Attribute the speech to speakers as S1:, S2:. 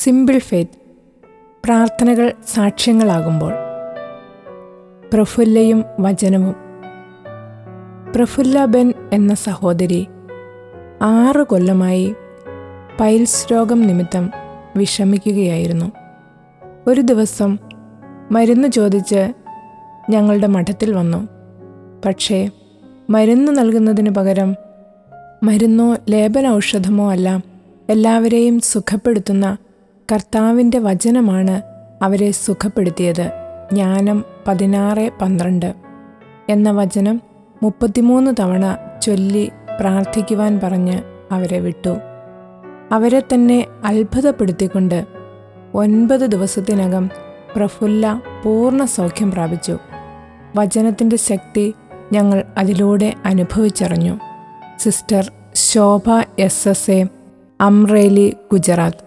S1: simple faith പ്രാർത്ഥനകൾ സാക്ഷ്യങ്ങളാകുമ്പോൾ പ്രഫുല്ലയും വചനവും പ്രഫുല്ല Ben എന്ന സഹോദരി ആറ് കൊല്ലമായി പൈൽസ് രോഗം നിമിത്തം വിഷമിക്കുകയായിരുന്നു ഒരു ദിവസം മരുന്ന് ചോദിച്ച് ഞങ്ങളുടെ മഠത്തിൽ വന്നു പക്ഷേ മരുന്ന് നൽകുന്നതിന് പകരം മരുന്നോ ലേപന ഔഷധമോ അല്ല എല്ലാവരെയും സുഖപ്പെടുത്തുന്ന കർത്താവിൻ്റെ വചനമാണ് അവരെ സുഖപ്പെടുത്തിയത് ജ്ഞാനം പതിനാറ് പന്ത്രണ്ട് എന്ന വചനം മുപ്പത്തിമൂന്ന് തവണ ചൊല്ലി പ്രാർത്ഥിക്കുവാൻ പറഞ്ഞ് അവരെ വിട്ടു അവരെ തന്നെ അത്ഭുതപ്പെടുത്തിക്കൊണ്ട് ഒൻപത് ദിവസത്തിനകം പ്രഫുല്ല പൂർണ്ണ സൗഖ്യം പ്രാപിച്ചു വചനത്തിൻ്റെ ശക്തി ഞങ്ങൾ അതിലൂടെ അനുഭവിച്ചറിഞ്ഞു sister Shobha S S A Amreli Gujarat